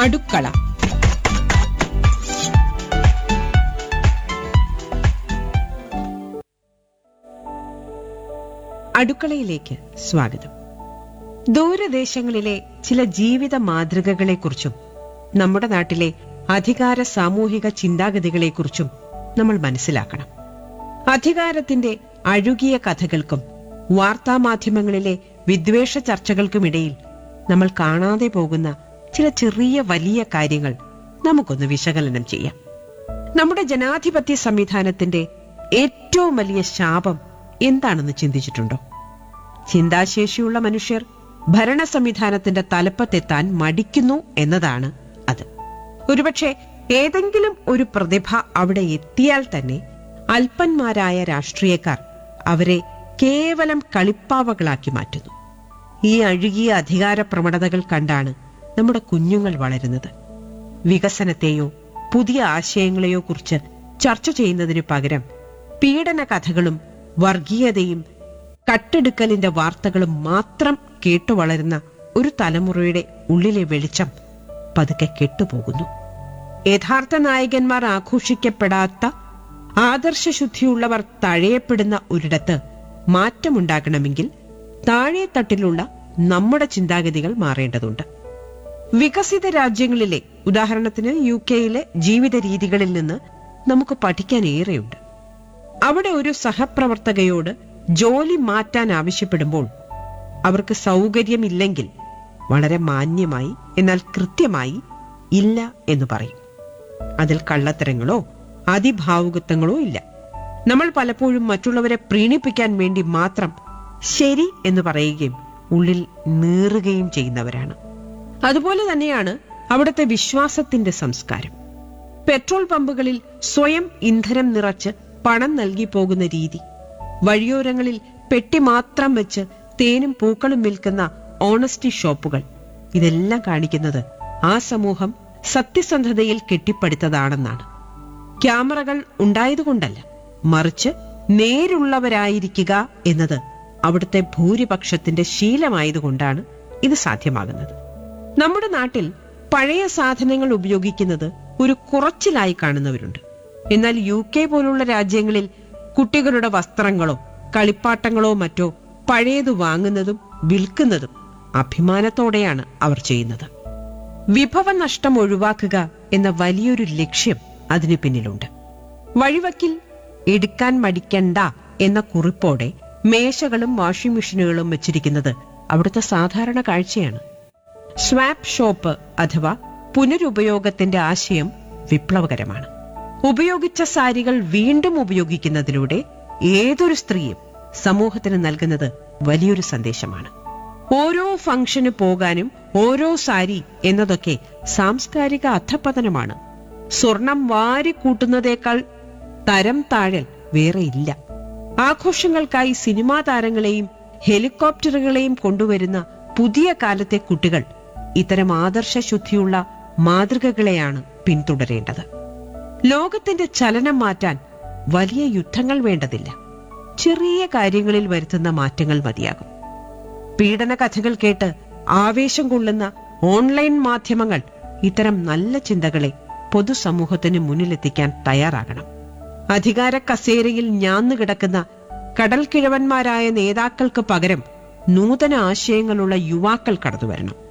അടുക്കള അടുക്കളയിലേക്ക് സ്വാഗതം ദൂരദേശങ്ങളിലെ ചില ജീവിത മാതൃകകളെക്കുറിച്ചും നമ്മുടെ നാട്ടിലെ അധികാര സാമൂഹിക ചിന്താഗതികളെക്കുറിച്ചും നമ്മൾ മനസ്സിലാക്കണം അധികാരത്തിന്റെ അഴുകിയ കഥകൾക്കും വാർത്താമാധ്യമങ്ങളിലെ വിദ്വേഷ ചർച്ചകൾക്കുമിടയിൽ നമ്മൾ കാണാതെ പോകുന്ന ചില ചെറിയ വലിയ കാര്യങ്ങൾ നമുക്കൊന്ന് വിശകലനം ചെയ്യാം നമ്മുടെ ജനാധിപത്യ സംവിധാനത്തിന്റെ ഏറ്റവും വലിയ ശാപം എന്താണെന്ന് ചിന്തിച്ചിട്ടുണ്ടോ ചിന്താശേഷിയുള്ള മനുഷ്യർ ഭരണ സംവിധാനത്തിന്റെ തലപ്പത്തെത്താൻ മടിക്കുന്നു എന്നതാണ് അത് ഒരുപക്ഷെ ഏതെങ്കിലും ഒരു പ്രതിഭ അവിടെ എത്തിയാൽ തന്നെ അല്പന്മാരായ രാഷ്ട്രീയക്കാർ അവരെ കേവലം കളിപ്പാവകളാക്കി മാറ്റുന്നു ഈ അഴുകിയ അധികാര പ്രവണതകൾ കണ്ടാണ് നമ്മുടെ കുഞ്ഞുങ്ങൾ വളരുന്നത് വികസനത്തെയോ പുതിയ ആശയങ്ങളെയോ കുറിച്ച് ചർച്ച ചെയ്യുന്നതിനു പകരം പീഡന കഥകളും വർഗീയതയും കട്ടെടുക്കലിന്റെ വാർത്തകളും മാത്രം കേട്ടു വളരുന്ന ഒരു തലമുറയുടെ ഉള്ളിലെ വെളിച്ചം പതുക്കെ കെട്ടുപോകുന്നു യഥാർത്ഥ നായകന്മാർ ആഘോഷിക്കപ്പെടാത്ത ആദർശശുദ്ധിയുള്ളവർ തഴയപ്പെടുന്ന ഒരിടത്ത് മാറ്റമുണ്ടാകണമെങ്കിൽ താഴെ തട്ടിലുള്ള നമ്മുടെ ചിന്താഗതികൾ മാറേണ്ടതുണ്ട് വികസിത രാജ്യങ്ങളിലെ ഉദാഹരണത്തിന് യു കെയിലെ ജീവിത രീതികളിൽ നിന്ന് നമുക്ക് പഠിക്കാൻ ഏറെയുണ്ട് അവിടെ ഒരു സഹപ്രവർത്തകയോട് ജോലി മാറ്റാൻ ആവശ്യപ്പെടുമ്പോൾ അവർക്ക് സൗകര്യമില്ലെങ്കിൽ വളരെ മാന്യമായി എന്നാൽ കൃത്യമായി ഇല്ല എന്ന് പറയും അതിൽ കള്ളത്തരങ്ങളോ അതിഭാവുകത്വങ്ങളോ ഇല്ല നമ്മൾ പലപ്പോഴും മറ്റുള്ളവരെ പ്രീണിപ്പിക്കാൻ വേണ്ടി മാത്രം ശരി എന്ന് പറയുകയും ഉള്ളിൽ നീറുകയും ചെയ്യുന്നവരാണ് അതുപോലെ തന്നെയാണ് അവിടുത്തെ വിശ്വാസത്തിന്റെ സംസ്കാരം പെട്രോൾ പമ്പുകളിൽ സ്വയം ഇന്ധനം നിറച്ച് പണം നൽകി പോകുന്ന രീതി വഴിയോരങ്ങളിൽ പെട്ടി മാത്രം വെച്ച് തേനും പൂക്കളും വിൽക്കുന്ന ഓണസ്റ്റി ഷോപ്പുകൾ ഇതെല്ലാം കാണിക്കുന്നത് ആ സമൂഹം സത്യസന്ധതയിൽ കെട്ടിപ്പടുത്തതാണെന്നാണ് ക്യാമറകൾ ഉണ്ടായതുകൊണ്ടല്ല മറിച്ച് നേരുള്ളവരായിരിക്കുക എന്നത് അവിടുത്തെ ഭൂരിപക്ഷത്തിന്റെ ശീലമായതുകൊണ്ടാണ് ഇത് സാധ്യമാകുന്നത് നമ്മുടെ നാട്ടിൽ പഴയ സാധനങ്ങൾ ഉപയോഗിക്കുന്നത് ഒരു കുറച്ചിലായി കാണുന്നവരുണ്ട് എന്നാൽ യു കെ പോലുള്ള രാജ്യങ്ങളിൽ കുട്ടികളുടെ വസ്ത്രങ്ങളോ കളിപ്പാട്ടങ്ങളോ മറ്റോ പഴയത് വാങ്ങുന്നതും വിൽക്കുന്നതും അഭിമാനത്തോടെയാണ് അവർ ചെയ്യുന്നത് വിഭവനഷ്ടം ഒഴിവാക്കുക എന്ന വലിയൊരു ലക്ഷ്യം അതിനു പിന്നിലുണ്ട് വഴിവക്കിൽ എടുക്കാൻ മടിക്കണ്ട എന്ന കുറിപ്പോടെ മേശകളും വാഷിംഗ് മെഷീനുകളും വെച്ചിരിക്കുന്നത് അവിടുത്തെ സാധാരണ കാഴ്ചയാണ് സ്വാപ്പ് ഷോപ്പ് അഥവാ പുനരുപയോഗത്തിന്റെ ആശയം വിപ്ലവകരമാണ് ഉപയോഗിച്ച സാരികൾ വീണ്ടും ഉപയോഗിക്കുന്നതിലൂടെ ഏതൊരു സ്ത്രീയും സമൂഹത്തിന് നൽകുന്നത് വലിയൊരു സന്ദേശമാണ് ഓരോ ഫംഗ്ഷന് പോകാനും ഓരോ സാരി എന്നതൊക്കെ സാംസ്കാരിക അധപ്പതനമാണ് സ്വർണം വാരിക്കൂട്ടുന്നതേക്കാൾ തരം താഴൽ വേറെയില്ല ആഘോഷങ്ങൾക്കായി സിനിമാ താരങ്ങളെയും ഹെലികോപ്റ്ററുകളെയും കൊണ്ടുവരുന്ന പുതിയ കാലത്തെ കുട്ടികൾ ഇത്തരം ആദർശശുദ്ധിയുള്ള മാതൃകകളെയാണ് പിന്തുടരേണ്ടത് ലോകത്തിന്റെ ചലനം മാറ്റാൻ വലിയ യുദ്ധങ്ങൾ വേണ്ടതില്ല ചെറിയ കാര്യങ്ങളിൽ വരുത്തുന്ന മാറ്റങ്ങൾ മതിയാകും പീഡന കഥകൾ കേട്ട് ആവേശം കൊള്ളുന്ന ഓൺലൈൻ മാധ്യമങ്ങൾ ഇത്തരം നല്ല ചിന്തകളെ പൊതുസമൂഹത്തിന് മുന്നിലെത്തിക്കാൻ തയ്യാറാകണം അധികാര കസേരയിൽ ഞാന്നു കിടക്കുന്ന കടൽ കിഴവന്മാരായ നേതാക്കൾക്ക് പകരം നൂതന ആശയങ്ങളുള്ള യുവാക്കൾ കടന്നുവരണം